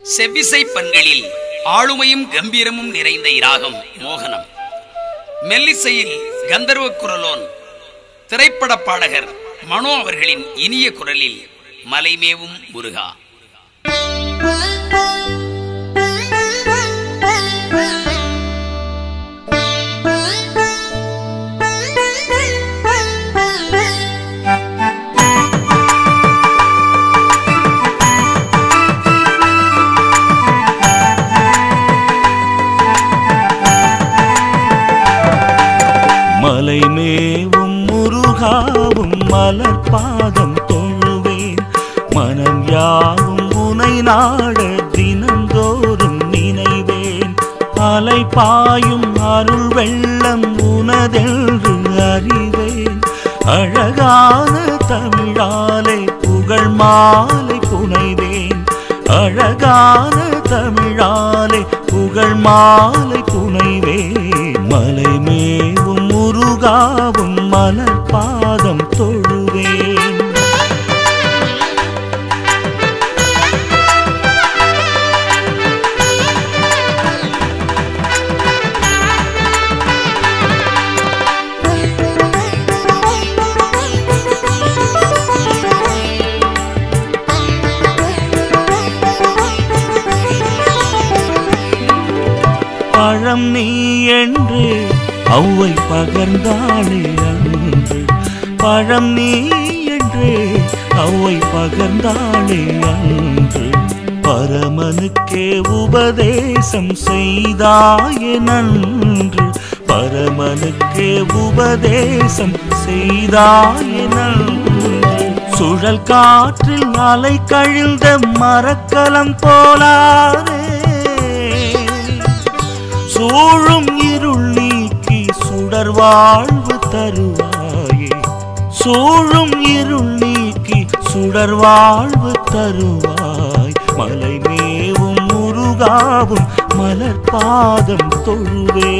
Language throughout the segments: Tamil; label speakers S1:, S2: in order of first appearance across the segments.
S1: செவ்விசை பண்களில் ஆளுமையும் கம்பீரமும் நிறைந்த இராகம் மோகனம் மெல்லிசையில் கந்தர்வ குரலோன் திரைப்பட பாடகர் மனோ அவர்களின் இனிய குரலில் மலைமேவும் முருகா
S2: மலை மேவும் முருகாவும் மலர் பாதம் தொழுவேன் மனம் யாவும் உனை நாட தினந்தோறும் நினைவேன் அலை பாயும் அருள் வெள்ளம் உனதென்று அறிவேன் அழகான தமிழாலை புகழ் மாலை புனைவேன் அழகான தமிழாலை புகழ் மாலை புனைவேன் மலை மேவும் முருகாவும் மலர் பாதம் தொழுவேன் பழம் நீ என்று அவ்வை பகர்ந்தாளே அன்று பழம் நீ என்று அவ்வை பகர்ந்தாளே அன்று பரமனுக்கே உபதேசம் செய்தாயே நன்று பரமனுக்கே உபதேசம் செய்தாயே நன்று சுழல் காற்றில் அலை கழிந்த மரக்கலம் போலாரே சூழும் இருள் நீக்கி சுடர் வாழ்வு தருவாயே சூழும் இருள் நீக்கி சுடர் வாழ்வு தருவாய் மலை மேவும் முருகாவும் மலர் பாதம் தொழுவே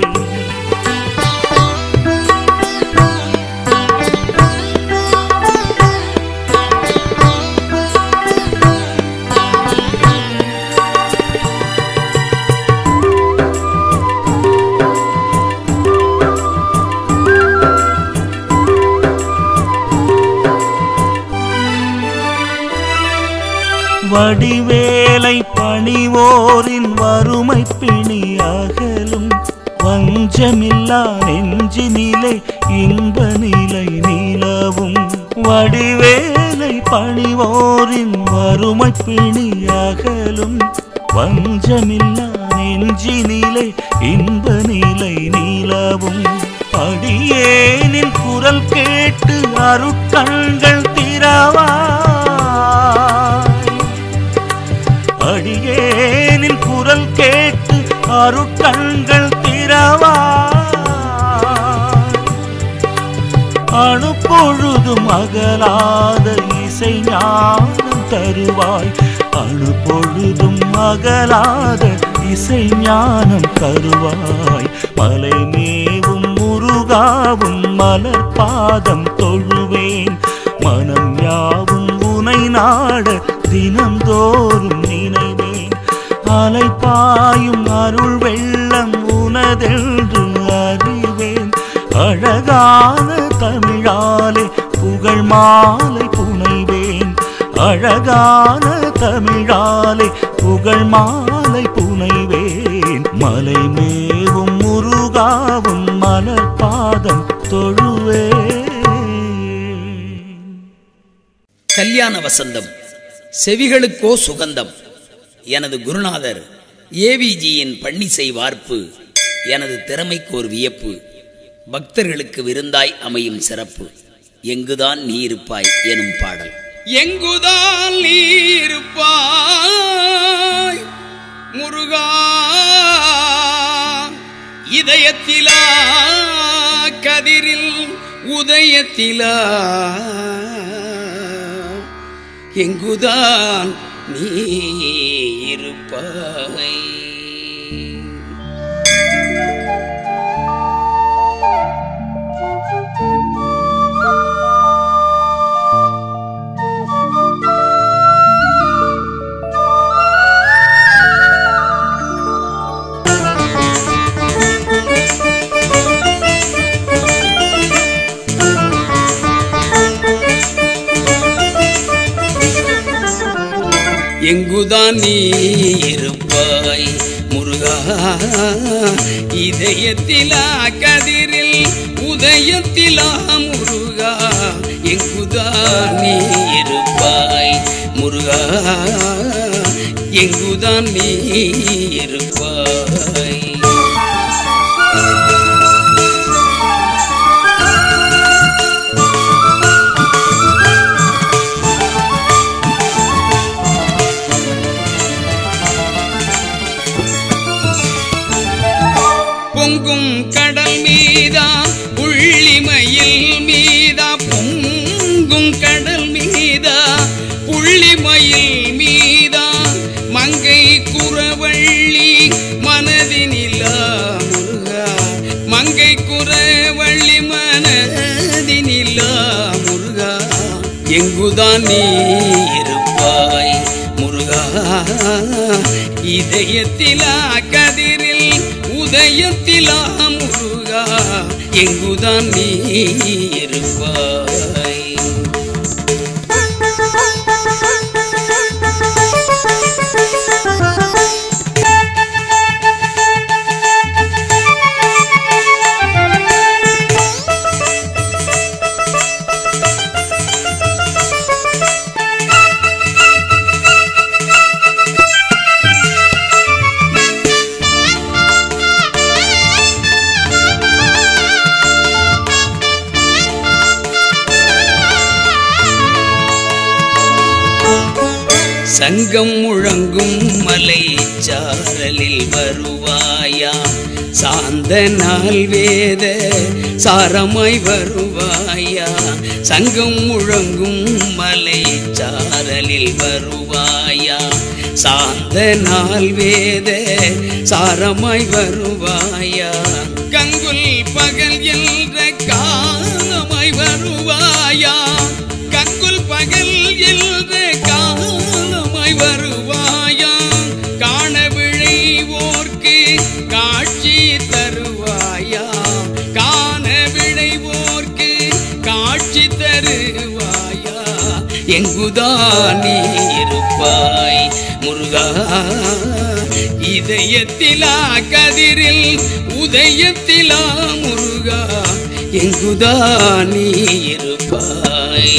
S2: வடிவேலை பணிவோரின் வறுமை பிணி அகலும் வஞ்சமில்லா நெஞ்சினிலே இன்ப நிலை நிலவும் வடிவேலை பணிவோரின் வறுமை பிணி அகலும் வஞ்சமில்லா நெஞ்சினிலே இன்ப நிலை நிலவும் அடியேனின் குரல் கேட்டு அருட்கண்கள் திறவாய் அடியேனின் குரல் கேட்டு அருட்கண்கள் திறவாய் அணுப்பொழுதும் அகலாத இசை ஞானம் தருவாய் அணுப்பொழுதும் அகலாத இசை ஞானம் தருவாய் மலை மேவும் முருகாவும் மலர் பாதம் தொழுவேன் மனம் யாவும் உனை நாட தினந்தோறும் நினைவேன் அலை பாயும் அருள் வெள்ளம் உனதென்று அறிவேன் அழகான தமிழாலே புகழ் மாலை புனைவேன் அழகான தமிழாலே புகழ் மாலை புனைவேன் மலை மேவும் முருகாவும் மலர் பாதம் தொழுவேன்
S1: கல்யாண வசந்தம் செவிகளுக்கோ சுகந்தம் எனது குருநாதர் ஏவிஜியின் பன்னிசை வார்ப்பு எனது திறமைக்கு ஒரு வியப்பு பக்தர்களுக்கு விருந்தாய் அமையும் சிறப்பு எங்குதான் நீ இருப்பாய் எனும் பாடல் எங்குதான் நீ இருப்பாய் முருகா இதயத்திலா கதிரில் உதயத்திலா எங்குதான் நீ இருப்பாய் எங்குதான் நீ இருப்பாய் முருகா இதயத்திலா கதிரில் உதயத்திலா முருகா எங்குதான் நீ இருப்பாய் முருகா எங்குதான் நீ இருப்பாய் பொங்கும் கடல் மீதா புள்ளிமயில் மீதா பொங்கும் கடல் மீதா புள்ளிமயில் மீதா மங்கை குறவள்ளி மனதினிலா முருகா மங்கை குறவள்ளி மனதினிலா முருகா எங்குதான் நீ இருப்பாய் முருகா இதயத்திலா கதிரில் உதயத்திலா முருகா எங்குதான் நீ இருப்பாய் சங்கம் முழங்கும் மலை சாரலில் வருவாயா சாந்த நாள் வேத சாரமாய் வருவாயா சங்கம் முழங்கும் மலை சாரலில் வருவாயா சாந்த நாள் வேத சாரமாய் வருவாயா கங்குல் பகல் என்ற காலமாய் வருவாயா கங்குல் பகல் என்ற காலமாய் வருவாயா காண விழைவோர்க்கு காட்சி தருவாயா காண விழைவோர்க்கு காட்சி தருவாயா எங்குதான் நீ இருப்பாய் முருகா இதயத்திலா கதிரில் உதயத்திலா முருகா எங்குதான் நீ இருப்பாய்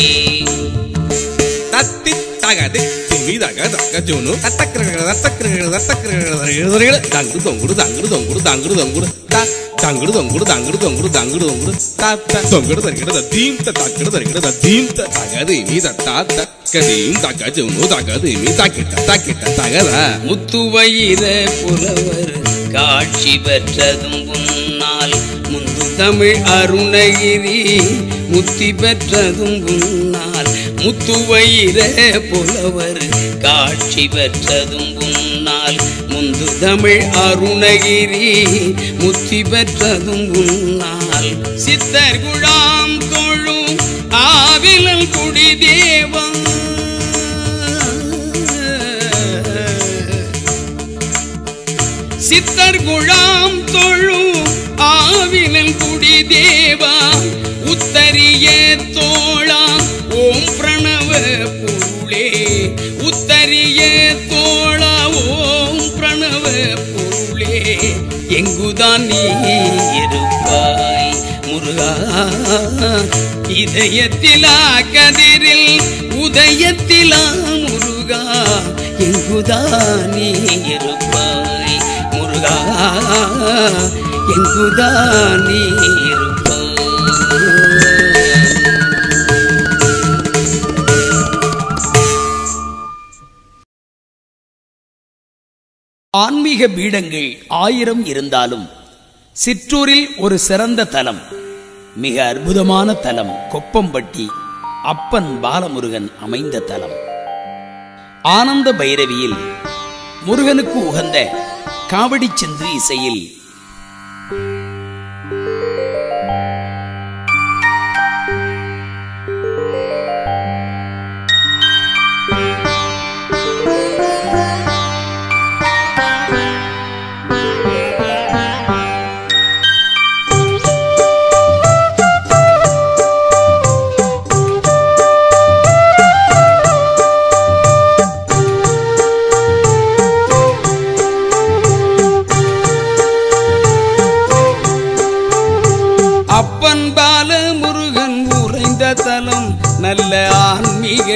S3: தத்தி தகதி திமி தக தக ஜோனு தத்தக்கிரக தத்தக்கிரக தத்தக்கிரக தங்குடு தொங்குடு தங்குடு தொங்குடு தங்குடு தொங்குடு த தங்குடு தொங்குடு தங்குடு தொங்குடு தங்குடு தொங்குடு தத்த தொங்குடு தருகிட தீம் தக்கிட தருகிட தீம் தகதி மீ தத்தா தக்கதீம் தக ஜோனு தகதி மீ தக்கிட்ட தக்கிட்ட தகத
S1: முத்துவயிர புலவர் காட்சி பெற்றதும் உன்னால் முந்து தமிழ் அருணகிரி முத்தி பெற்றதும் உன்னால் முத்துவயிர புலவர் காட்சி பெற்றதும் உன்னால் முந்து தமிழ் அருணகிரி முத்தி பெற்றதும் உன்னால் சித்தர் குழாம் தொழும் ஆவிலல் குடி தேவா சித்தர் குழாம் தொழும் ஆவினன் குடி தேவா உத்தரிய தோழா ஓம் பிரணவ பொருளே உத்தரிய தோழா ஓம் பிரணவ பொருளே எங்குதான் நீ இருப்பாய் முருகா இதயத்திலா கதிரில் உதயத்திலா முருகா எங்குதான் நீ இருப்பாய் முருகா எங்குதான் நீ இருப்பாய் ஆன்மீக பீடங்கள் ஆயிரம் இருந்தாலும் சிற்றூரில் ஒரு சிறந்த தலம் மிக அற்புதமான தலம் கொப்பம்பட்டி அப்பன் பாலமுருகன் அமைந்த தலம் ஆனந்த பைரவியில் முருகனுக்கு உகந்த காவடி சென்று இசையில்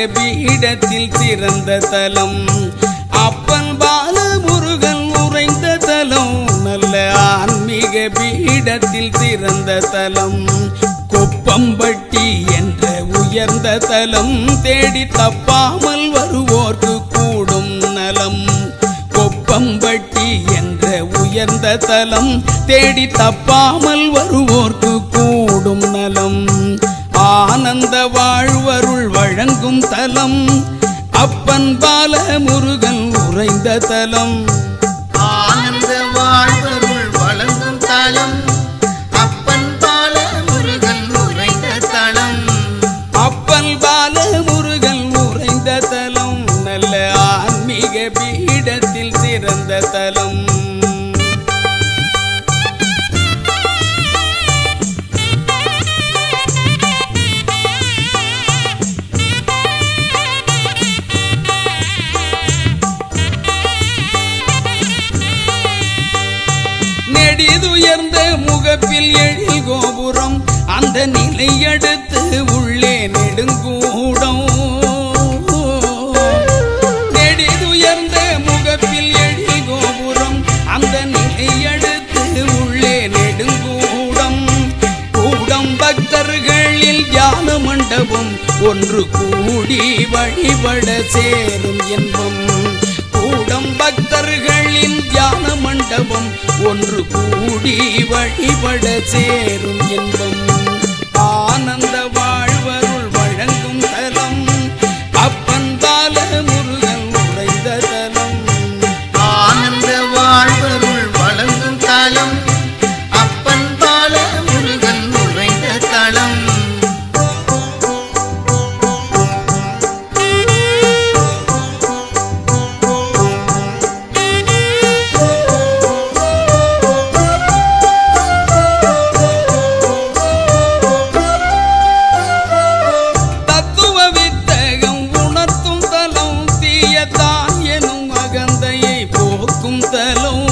S1: பீடத்தில் சிறந்த தலம் அப்பன் பால முருகன் உறைந்த தலம் நல்ல ஆன்மீக பீடத்தில் சிறந்த தலம் கொப்பம்பட்டி என்ற உயர்ந்த தலம் தேடி தப்பாமல் வருவோர்க்கு கூடும் நலம் கொப்பம்பட்டி என்ற உயர்ந்த தலம் தேடி தப்பாமல் வருவோர்க்கு கூடும் நலம் ஆனந்த வாழ்வருள் வழங்கும் தலம் அப்பன் பால முருகன் உறைந்த தலம்
S4: ஆனந்த வாழ்வருள் வழங்கும் தலம் அப்பன் பால முருகன் உறைந்த தலம்
S1: அப்பன் பால முருகன் உறைந்த தலம் நல்ல ஆன்மீக பீடத்தில் சிறந்த தலம் நெடிதுயர்ந்த முகப்பில் எழில் கோபுரம் அந்த நிலை அடுத்து உள்ளே நெடுங்கூடம் நெடிதுயர்ந்த முகப்பில் எழில் கோபுரம் அந்த நிலை அடுத்து உள்ளே நெடுங்கூடம் கூடம் பக்தர்களில் தியான மண்டபம் ஒன்று கூடி வழிபட சேரும் என்பம் கூடம் பக்தர்களின் தியான மண்டபம் ஒன்று கூடி வழிபட சேரும் என்பம் ஆனந்த வாழ்வருள் வழங்கும் தலம் அப்பன் பால முருகன் உறைந்த தலம்
S4: ஆனந்த வாழ்வருள் வழங்கும் தலம் அப்பன் பால முருகன் உறைந்த தலம்
S1: தத்துவ வித்தகம் உணர்த்தும் தலம் தீயதான் எனும் அகந்தையை போக்கும் தலம்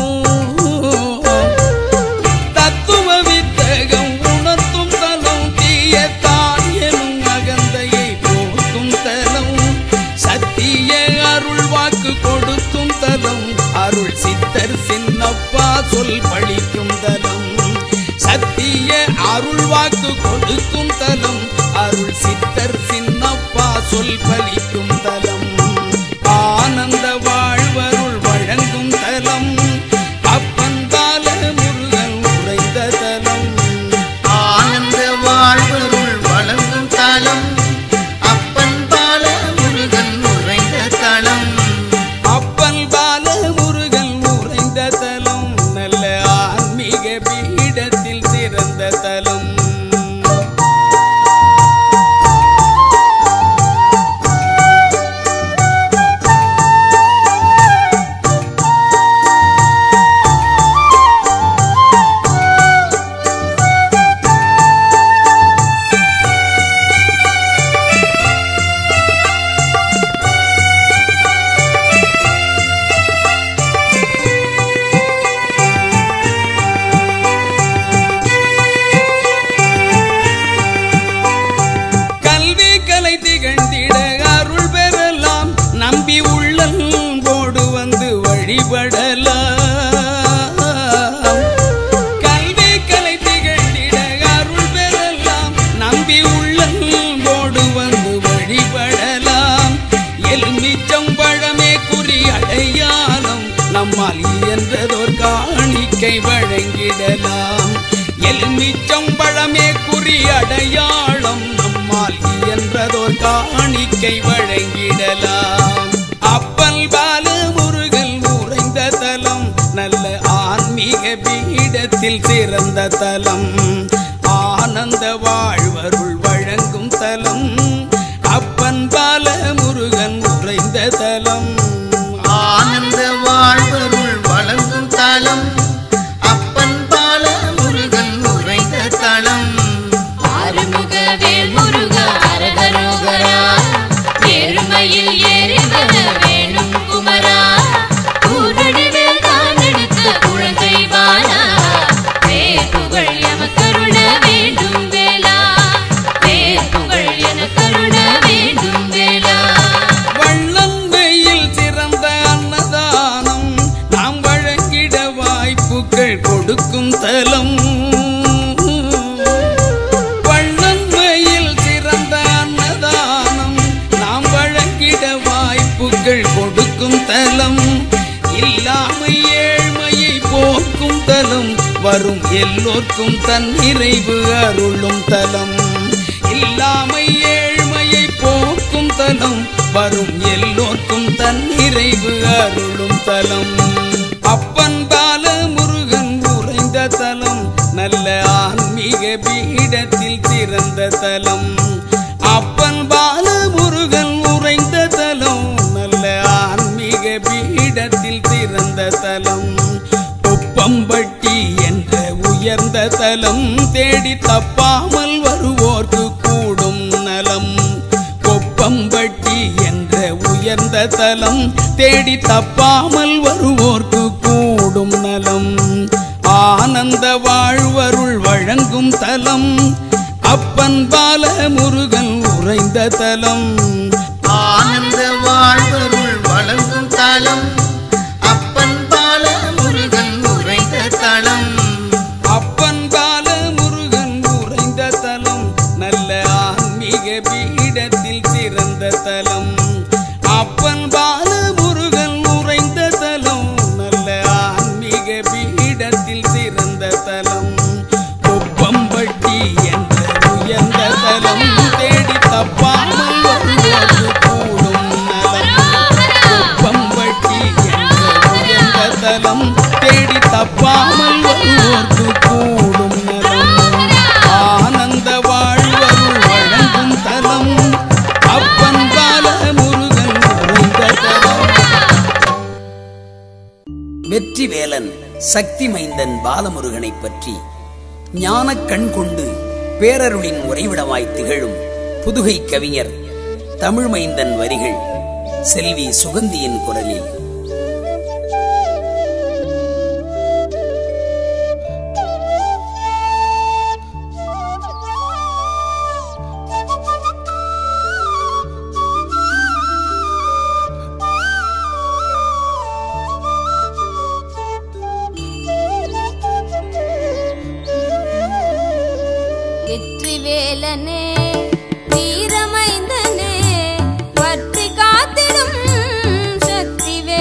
S1: தத்துவ வித்தகம் உணர்த்தும் தலம் தீயதான் எனும் அகந்தையை போக்கும் தலம் சத்திய அருள் வாக்கு கொடுக்கும் தலம் அருள் சித்தர் சின்னப்பா சொல் பழிக்கும் தலம் சத்திய அருள் வாக்கு கொடுக்கும் தலம் அருள் சித்தர் சின்னப்பா சொல் பலிக்கும் தலம் ஆனந்த வாழ்வருள் வழங்கும் தலம் அப்பன் பால முருகன் உறைந்த தலம்
S4: ஆனந்த வாழ்வருள் வழங்கும் தலம் அப்பன் பால முருகன் உறைந்த தலம்
S1: அப்பன் பால முருகன் உறைந்த தலம் நல்ல ஆன்மீக பீடத்தில் சிறந்த தலம் கல்வி கலை திகழ்ந்திட அருள் பெறலாம் நம்பி உள்ளம்போடு வந்து வழிபடலாம் கல்வி கலை திகழ்ந்திட அருள் பெறலாம் நம்பி உள்ளம்போடு வந்து வழிபடலாம் எலுமிச்சம் பழமே குறி அடையாளம் நம்மால் இயன்றதோர் காணிக்கை வழங்கிடலாம் எலுமிச்சம் பழமே குறி அடையாளம் நம்மால் இயன்றதோர் காணிக்கை வழங்கிடலாம் அப்பல் பால முருகன் உறைந்த தலம் நல்ல ஆன்மீக பீடத்தில் சிறந்த தலம் ஆனந்த வாழ்வருள் வழங்கும் தலம் அப்பன் பால முருகன் உறைந்த தலம்
S4: ஆனந்த வாழ்வருள் வழங்கும் தலம் அப்பன் பால முருகன் உறைந்த தலம்
S5: ஆறுமுகவேல் முருகா அரகரோகரா ஏழுமையில் ஏறி வர வேணும் குமரா கூரடிவேல் தான் எடுத்த குழந்தை பாலா வேப்புகள் எமக்கருள வேண்டும் வேலா
S1: இல்லாமை ஏழ்மையை போக்கும் தலம் வரும் எல்லோர்க்கும் தன் நிறைவு அருளும் தலம் இல்லாமை ஏழ்மையை போக்கும் தலம் வரும் எல்லோர்க்கும் தன் நிறைவு அருளும் தலம் அப்பன் பால முருகன் உறைந்த தலம் நல்ல ஆன்மீக பீடத்தில் சிறந்த தலம் அப்பன் பால முருகன் உறைந்த தலம் நல்ல ஆன்மீக பீடத்தில் சிறந்த தலம் உப்பம்பட்டி என்ற உயர்ந்த தலம் தேடி தப்பாமல் வருவோர்க்கு கூடும் நலம் கொப்பம்பட்டி என்ற உயர்ந்த தலம் தேடி தப்பாமல் வருவோர்க்கு கூடும் நலம் ஆனந்த வாழ்வருள் வழங்கும் தலம் அப்பன் பால முருகன் உறைந்த தலம்
S4: ஆனந்த வாழ்வருள் வழங்கும் தலம் அப்பன் பால முருகன் உரைந்த தலம்
S1: அப்பன் பால முருகன் உறைந்த தலம் நல்ல ஆன்மீக பீடத்தில் சிறந்த தலம் அப்பன் பால முருகன் உறைந்த தலம் நல்ல ஆன்மீக பீடத்தில் சிறந்த தலம் கொப்பம்பட்டி என்ற உயர்ந்த தலம் தேடி தப்பாமல் வருவோர்க்கு கூடும் நலம் கொப்பம்பட்டி என்ற உயர்ந்த தலம் தேடி தப்பாமல் வருவோர்க்கு கூடும் நலம் ஆனந்த வாழ்வருள் வழங்கும் தலம் அப்பன் பால முருகன் உறைந்த தலம் வெற்றிவேலன் சக்தி மைந்தன் பாலமுருகனைப் பற்றி ஞானக் கண் கொண்டு பேரருளின் உறைவிடமாய் திகழும் புதுகை கவிஞர் தமிழ் மைந்தன் வரிகள் செல்வி சுகந்தியின் குரலில்
S5: வெற்றிவேலனே வீரமைந்தனே பற்றி காத்திடும் சக்திவே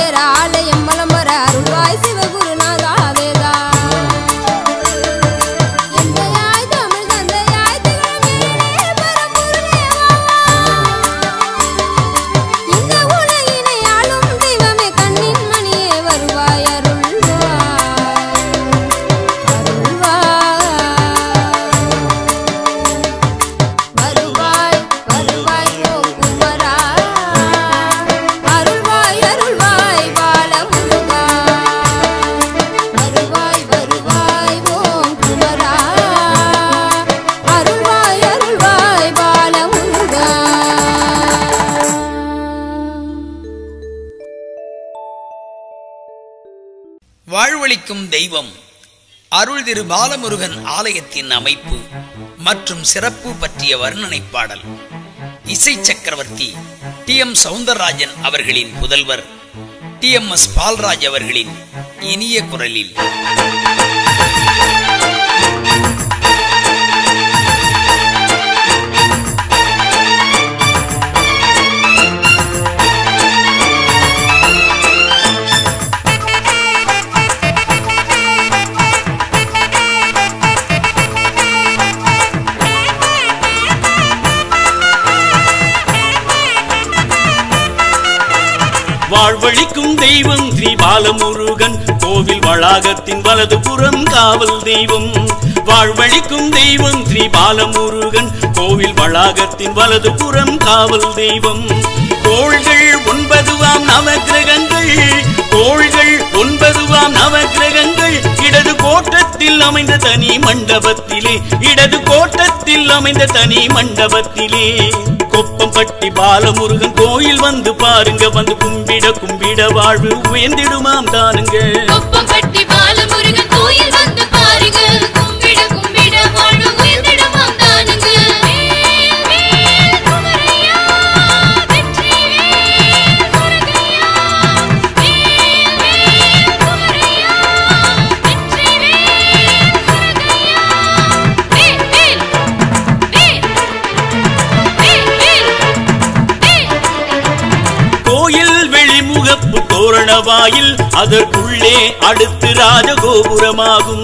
S5: சேர ஆலயம் மலம் வர அருள்வாய் சிவகுருநாதா வேதா எந்தையாய் தமிழ் தந்தையாய் திகழும் எழிலே பரம்பொருளே இந்த உலகினை ஆளும் தெய்வமே கண்ணின் மணியே வருவாய் அருள்வாய் அருள்வாய் வருவாய் வருவாய் ஓ குமரா அருள்வாய் அருள்வாய் பாலமுருகா வருவாய் வருவாய் ஓம் குமரா அருள்வாய் அருள்வாய் பாலமுருகா
S1: வாழ்வளிக்கும் தெய்வம் அருள் திரு பாலமுருகன் ஆலயத்தின் அமைப்பு மற்றும் சிறப்பு பற்றிய வர்ணனை பாடல் இசை சக்கரவர்த்தி டி எம் சவுந்தரராஜன் அவர்களின் புதல்வர் டி எம் எஸ் பால்ராஜ் அவர்களின் இனிய குரலில்
S2: வாழ்வழிக்கும் தெய்வம் ஸ்ரீ பாலமுருகன் கோவில் வளாகத்தின் வலது புறம் காவல் தெய்வம் வாழ்வழிக்கும் தெய்வம் ஸ்ரீ பாலமுருகன் கோவில் வளாகத்தின் வலது புறம் காவல் தெய்வம் கோள்கள் ஒன்பதுவாம் நவக்கிரகங்கள் கோள்கள் ஒன்பதுவாம் நவக்கிரகங்கள் இடது கோட்டத்தில் அமைந்த தனி மண்டபத்திலே இடது கோட்டத்தில் அமைந்த தனி மண்டபத்திலே கொப்பம்பட்டி பாலமுருகன் கோயில் வந்து பாருங்க வந்து கும்பிட கும்பிட வாழ்வு உயர்ந்திடுமாம் தானுங்க
S6: கொப்பம்பட்டி பாலமுருகன் கோயில் வந்து பாருங்க கும்பிட கும்பிட வாழ்வு உயர்ந்திடமாம் தானுங்க வேல், வேல், குமரையா, வெற்றிவேல், முருகையா. வேல், வேல், குமரையா, வெற்றிவேல், முருகையா. வேல், வேல், வேல், வேல், வேல், வேல்.
S2: கோயில் வெளிமுகப்பு தோரண வாயில் அதற்குள்ளே அடுத்து ராஜகோபுரமாகும்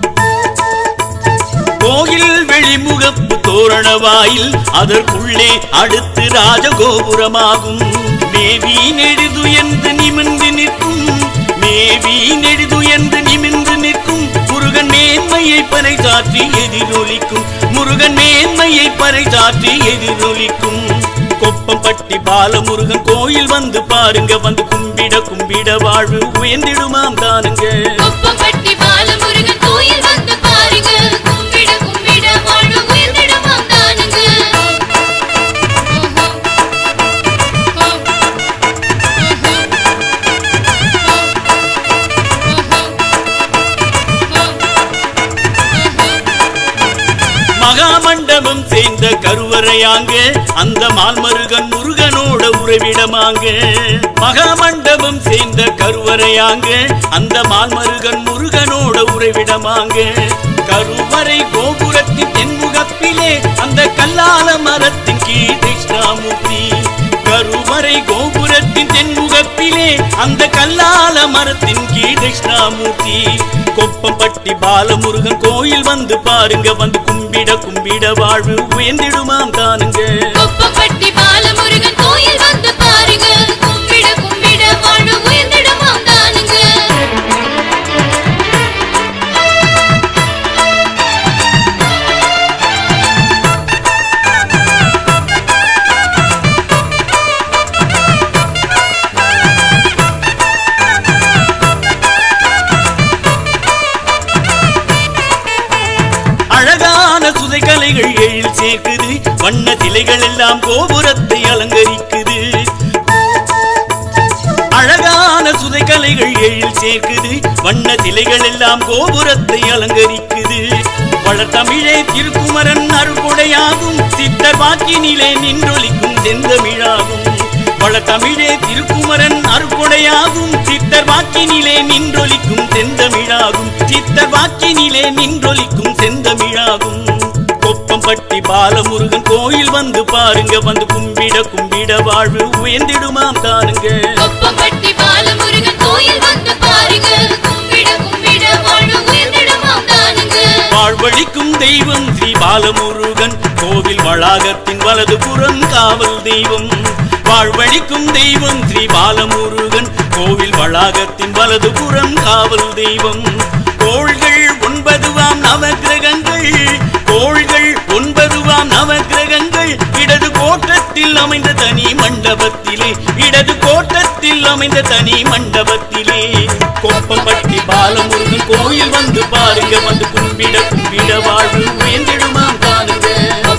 S2: கோயில் வெளிமுகப்பு தோரண வாயில் அதற்குள்ளே அடுத்து ராஜகோபுரமாகும் மேவி நெடுது என்று நிமிர்ந்து நிற்கும் மேவி நெடுது என்று நிமிர்ந்து நிற்கும் முருகன் மேன்மையை பறைசாற்றி எதிரொலிக்கும் முருகன் மேன்மையை பறைசாற்றி எதிரொலிக்கும் கொப்பம்பட்டி பாலமுருகன் கோயில் வந்து பாருங்க வந்து கும்பிட கும்பிட வாழ்வு உயர்ந்திடுமாம் தானுங்க
S6: கொப்பம்பட்டி பாலமுருகன் கோயில் வந்து பாருங்க கும்பிட கும்பிட வாழ்வு உயர்ந்திடமாம் தானுங்க
S2: மகாமண்டபம் சேர்ந்த கருவறையாங்க அந்த மால்மருகன் முருகனோட உறவிடமாங்க மகாமண்டபம் சேர்ந்த கருவறையாங்க அந்த மால்மருகன் முருகனோட உறவிடமாங்க கருவறை கோபுரத்தின் தென்முகப்பிலே அந்த கல்லால மரத்தின் கீழ் தட்சிணாமூர்த்தி கருவறை கோபுரத்தின் தென்முகப்பிலே அந்த கல்லால மரத்தின் கீழ் தட்சிணாமூர்த்தி கொப்பம்பட்டி பாலமுருகன் கோயில் வந்து பாருங்க வந்து கும்பிட கும்பிட வாழ்வு உயர்ந்திடுமாம் தானுங்க
S6: கொப்பம்பட்டி பாலமுருகன் கோயில் வந்து பாருங்க கும்பிட கும்பிட வாழ்வு உயர்ந்திடமாம் தானுங்க
S2: அழகான சுதை கலைகள் எழில் சேர்க்குது வண்ண சிலைகள் எல்லாம் கோபுரத்தை அலங்கரிக்குது அழகான சுதை கலைகள் எழில் சேர்க்குது வண்ண சிலைகள் எல்லாம் கோபுரத்தை அலங்கரிக்குது வளர்த்தமிழே திருக்குமரன் அருள்கொடையாகும் சித்தர் வாக்கினிலே நின்றொலிக்கும் செந்தமிழாகும் வளர்த்தமிழே திருக்குமரன் அருள்கொடையாகும் சித்தர் வாக்கினிலே நின்றொலிக்கும் செந்தமிழாகும் சித்தர் வாக்கினிலே நின்றொலிக்கும் செந்தமிழாகும் கொப்பம்பட்டி பாலமுருகன் கோயில் வந்து பாருங்க வந்து கும்பிட கும்பிட வாழ்வு உயர்ந்திடுமாம் தானுங்க
S6: கொப்பம்பட்டி பாலமுருகன்
S2: தெய்வம் ஸ்ரீ பாலமுருகன் கோவில் வளாகத்தின் வலது புறம் காவல் தெய்வம் வாழ்வழிக்கும் தெய்வம் ஸ்ரீ பாலமுருகன் கோவில் வளாகத்தின் வலது புறம் காவல் தெய்வம் கோள்கள் ஒன்பதுவாம் நவக்கிரகங்கள் கோள்கள் ஒன்பதுவாம் நவக்கிரகங்கள் இடது கோட்டத்தில் அமைந்த தனி மண்டபத்திலே இடது கோட்டத்தில் அமைந்த தனி மண்டபத்திலே கோப்பம்பட்டி பாலமுருகன் கோயில் வந்து பாருங்க வந்து கும்பிட கும்பிட வாழ்வு உயர்ந்திடுமாம் காணுங்க